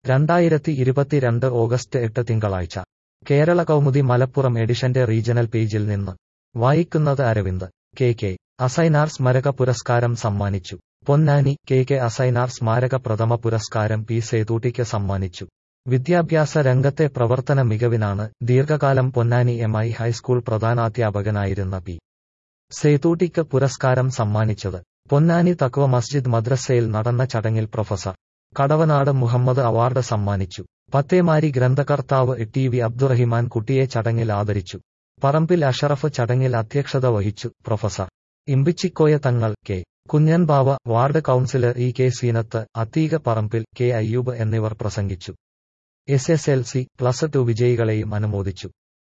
രണ്ടായിരത്തി ഇരുപത്തിരണ്ട് ഓഗസ്റ്റ് എട്ട് തിങ്കളാഴ്ച കേരള കൗമുദി മലപ്പുറം എഡിഷന്റെ റീജണൽ പേജിൽ നിന്ന് വായിക്കുന്നത് അരവിന്ദ് കെ കെ അസൈനാർ സ്മരക പുരസ്കാരം സമ്മാനിച്ചു പൊന്നാനി കെ കെ അസൈനാർ സ്മാരക പ്രഥമ പുരസ്കാരം പി സേതൂട്ടിക്ക് സമ്മാനിച്ചു വിദ്യാഭ്യാസ രംഗത്തെ പ്രവർത്തന മികവിനാണ് ദീർഘകാലം പൊന്നാനി എം ഐ ഹൈസ്കൂൾ പ്രധാനാധ്യാപകനായിരുന്ന പി സേതൂട്ടിക്ക് പുരസ്കാരം സമ്മാനിച്ചത് പൊന്നാനി തക്വ മസ്ജിദ് മദ്രസയിൽ നടന്ന ചടങ്ങിൽ പ്രൊഫസർ കടവനാട് മുഹമ്മദ് അവാർഡ് സമ്മാനിച്ചു പത്തേമാരി ഗ്രന്ഥകർത്താവ് ടി വി അബ്ദുറഹിമാൻ കുട്ടിയെ ചടങ്ങിൽ ആദരിച്ചു പറമ്പിൽ അഷറഫ് ചടങ്ങിൽ അധ്യക്ഷത വഹിച്ചു professor Imbichikoya Thangal K Kunhanbava ward councillor E K Seenath Atheeqa Parambil K Ayyub എന്നിവർ പ്രസംഗിച്ചു S S L C plus two വിജയികളെയും അനുമോദിച്ചു